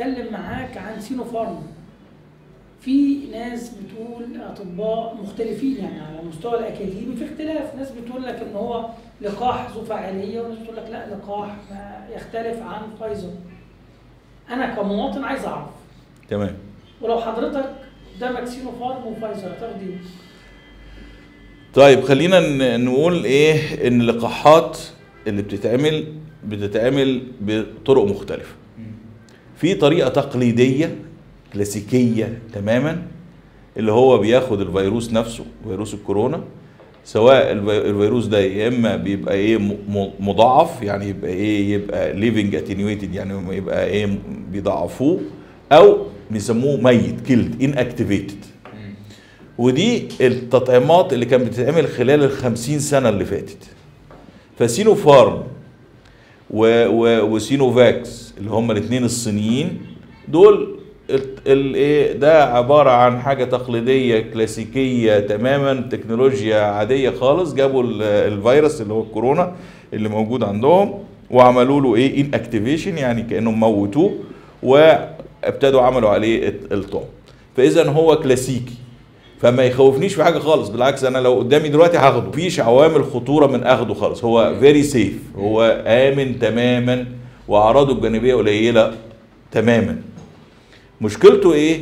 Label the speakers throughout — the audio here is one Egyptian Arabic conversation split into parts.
Speaker 1: بتكلم معاك عن سينو فارما في ناس بتقول اطباء مختلفين يعني على المستوى الاكاديمي في اختلاف ناس بتقول لك ان هو لقاح ذو فعاليه وناس بتقول لك لا لقاح ما يختلف عن فايزر انا كمواطن عايز اعرف
Speaker 2: تمام
Speaker 1: ولو حضرتك قدامك سينو فارم وفايزر هتاخد ايه؟
Speaker 2: طيب خلينا ن- نقول ايه ان اللقاحات اللي بتتعمل بتتعمل بطرق مختلفة في طريقة تقليدية كلاسيكية تماما اللي هو بياخد الفيروس نفسه فيروس الكورونا سواء الفي- الفيروس ده يا اما بيبقى ايه م- م- مضاعف يعني يبقى ايه يبقى ليفنج اتنيويتد يعني يبقى ايه بيضاعفوه او بيسموه ميت كيلد ان اكتيفيتد ودي التطعيمات اللي كانت بتتعمل خلال الخمسين سنة اللي فاتت فسينو فارم و و وسينوفاكس اللي هم الاثنين الصينيين دول ال- ال- ايه ده عباره عن حاجه تقليديه كلاسيكيه تماما تكنولوجيا عاديه خالص جابوا ال- الفيروس اللي هو الكورونا اللي موجود عندهم وعملوا له ايه ان اكتيفيشن يعني كانهم موتوه وابتدوا عملوا عليه الت- الطعم فاذا هو كلاسيكي فما يخوفنيش في حاجه خالص بالعكس انا لو قدامي دلوقتي هاخده مفيش عوامل خطوره من اخده خالص هو فيري سيف هو امن تماما واعراضه الجانبيه قليله تماما مشكلته ايه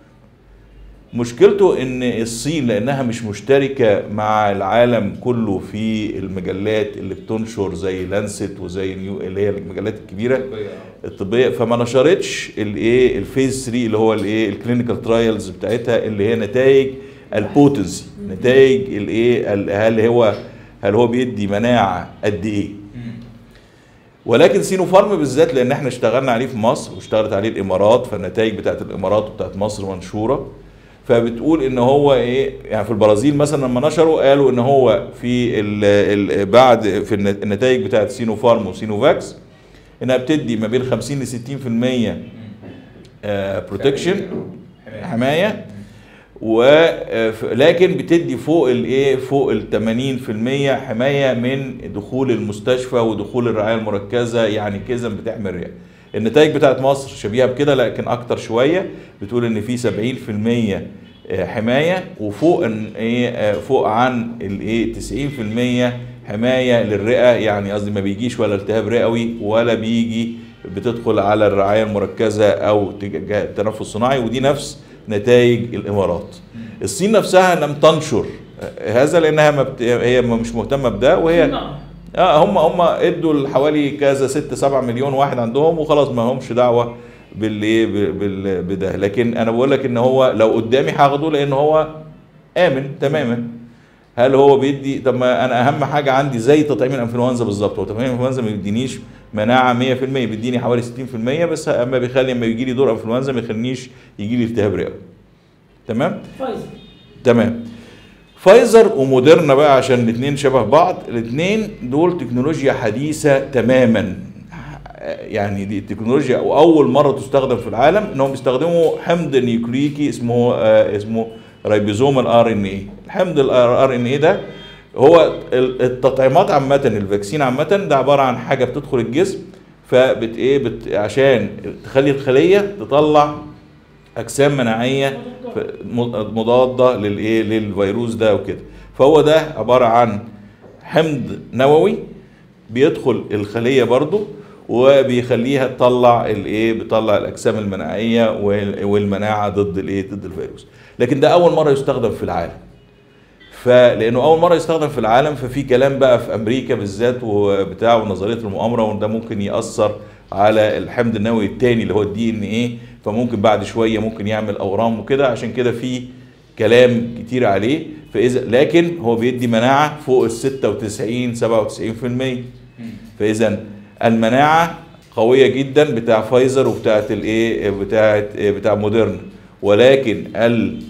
Speaker 2: مشكلته ان الصين لانها مش مشتركه مع العالم كله في المجلات اللي بتنشر زي لانست وزي نيو اللي هي المجلات الكبيره الطبيه فما نشرتش الايه الفيز 3 اللي هو الايه الكلينيكال ترايلز بتاعتها اللي هي نتائج البوتنسي نتائج الايه ال- هل هو هل هو بيدي مناعه قد ايه ولكن سينو فارم بالذات لان احنا اشتغلنا عليه في مصر واشتغلت عليه الامارات فالنتائج بتاعت الامارات وبتاعت مصر منشوره فبتقول ان هو ايه يعني في البرازيل مثلا لما نشروا قالوا ان هو في ال ال بعد في النت- النتائج بتاعت سينو فارم وسينو فاكس انها بتدي ما بين 50 ل 60% بروتكشن حمايه ولكن بتدي فوق الايه فوق ال 80% حمايه من دخول المستشفى ودخول الرعايه المركزه يعني كذا بتعمل رئه النتائج بتاعت مصر شبيهه بكده لكن اكتر شويه بتقول ان في 70% آه، حمايه وفوق إن ايه آه، فوق عن الايه 90% حمايه للرئه يعني قصدي ما بيجيش ولا التهاب رئوي ولا بيجي بتدخل على الرعايه المركزه او تج- التنفس الصناعي ودي نفس نتائج الامارات الصين نفسها لم تنشر هذا لانها ما بت... هي مش مهتمه بده وهي
Speaker 1: نعم.
Speaker 2: اه هم هم ادوا حوالي كذا 6 7 مليون واحد عندهم وخلاص ما همش دعوه بالايه ب- بال... بده لكن انا بقول لك ان هو لو قدامي هاخده لان هو امن تماما هل هو بيدي طب ما انا اهم حاجه عندي زي تطعيم الانفلونزا بالظبط هو تطعيم الانفلونزا ما بيدينيش مناعه 100% بيديني حوالي 60% بس اما بيخلي لما يجي لي دور انفلونزا ما يخلينيش يجي لي التهاب رئوي تمام
Speaker 1: فايزر
Speaker 2: تمام فايزر وموديرنا بقى عشان الاثنين شبه بعض الاثنين دول تكنولوجيا حديثة تماما يعني دي تكنولوجيا واول مره تستخدم في العالم انهم بيستخدموا حمض نيوكليكي اسمه آه اسمه رايبوزوم الار ان اي الحمض الار ان اي ده هو ال- التطعيمات عامه الفاكسين عامه ده عباره عن حاجه بتدخل الجسم فبت ايه بت عشان تخلي الخليه تطلع اجسام مناعيه ف- م- مضاده للايه للفيروس ده وكده فهو ده عباره عن حمض نووي بيدخل الخليه برضو وبيخليها تطلع الايه بيطلع الاجسام المناعيه وال- والمناعه ضد الايه ضد الفيروس لكن ده اول مره يستخدم في العالم فلانه اول مره يستخدم في العالم ففي كلام بقى في امريكا بالذات وبتاع ونظريه المؤامره وده ممكن ياثر على الحمض النووي الثاني اللي هو الدي ان ايه فممكن بعد شويه ممكن يعمل اورام وكده عشان كده في كلام كتير عليه فاذا لكن هو بيدي مناعه فوق ال 96 97% فاذا المناعه قويه جدا بتاع فايزر وبتاعت الايه بتاعت بتاع موديرنا ولكن ال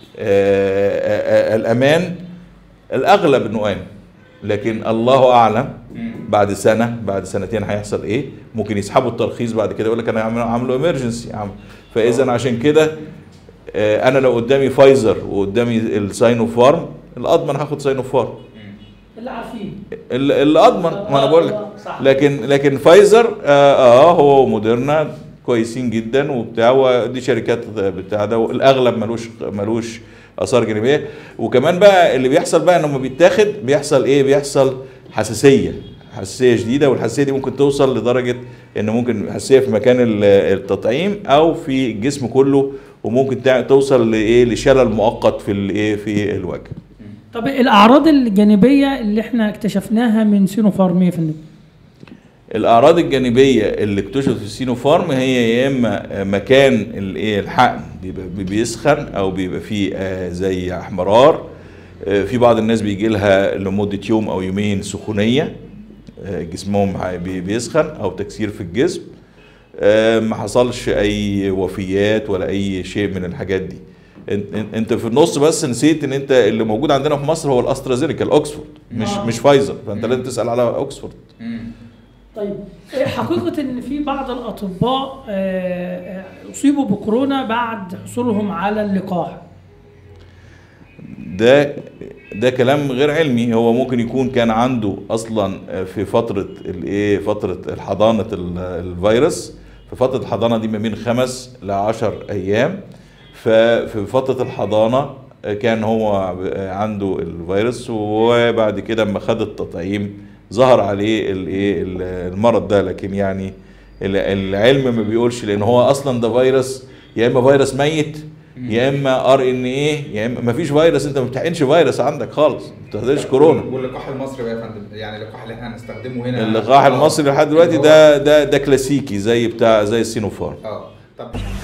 Speaker 2: آه، آه، آه، الامان الاغلب انه امن لكن الله اعلم بعد سنه بعد سنتين هيحصل ايه ممكن يسحبوا الترخيص بعد كده يقول لك انا عامل- عامله امرجنسي فاذا عشان كده آه، انا لو قدامي فايزر وقدامي الساينو فارم الاضمن هاخد ساينو فارم
Speaker 1: اللي عارفين
Speaker 2: ال- اللي اضمن ما انا بقول لك
Speaker 1: آه، صح.
Speaker 2: لكن لكن فايزر اه, آه هو موديرنا كويسين جدا وبتاع ودي شركات بتاع ده الاغلب ملوش ملوش اثار جانبيه وكمان بقى اللي بيحصل بقى انه لما بيتاخد بيحصل ايه بيحصل حساسيه حساسيه شديده والحساسيه دي ممكن توصل لدرجه ان ممكن حساسيه في مكان ال- التطعيم او في الجسم كله وممكن تع- توصل لايه لشلل مؤقت في الايه في الوجه
Speaker 1: طب الاعراض الجانبيه اللي احنا اكتشفناها من سينوفارم يا فندم
Speaker 2: الاعراض الجانبيه اللي اكتشفت في السينوفارم هي يا اما مكان الايه الحقن بيبقى بيسخن او بيبقى فيه آه، زي احمرار آه، في بعض الناس بيجي لها لمده يوم او يومين سخونيه آه، جسمهم ع- بي- بيسخن او تكسير في الجسم آه، ما حصلش اي وفيات ولا اي شيء من الحاجات دي انت- انت- انت في النص بس نسيت ان انت اللي موجود عندنا في مصر هو الاسترازينيكا الاوكسفورد مش
Speaker 1: آه.
Speaker 2: مش فايزر فانت لازم تسال على اوكسفورد
Speaker 1: طيب إيه حقيقة إن في بعض الأطباء آه، آه، أصيبوا بكورونا بعد حصولهم على اللقاح.
Speaker 2: ده ده كلام غير علمي هو ممكن يكون كان عنده اصلا في فتره الايه فتره الحضانه ال- الفيروس في فتره الحضانه دي ما بين خمس ل 10 ايام ففي فتره الحضانه كان هو عنده الفيروس وبعد كده لما خد التطعيم ظهر عليه الايه المرض ده لكن يعني ال- العلم ما بيقولش لان هو اصلا ده فيروس يا اما فيروس ميت يا اما ار ان ايه يا اما ما فيش فيروس انت ما بتحقنش فيروس عندك خالص ما بتحقنش كورونا
Speaker 3: واللقاح المصري بقى يا فندم يعني اللقاح اللي احنا هنستخدمه هنا
Speaker 2: اللقاح المصري لحد دلوقتي ده ده ده كلاسيكي زي بتاع زي السينوفارم
Speaker 3: اه طب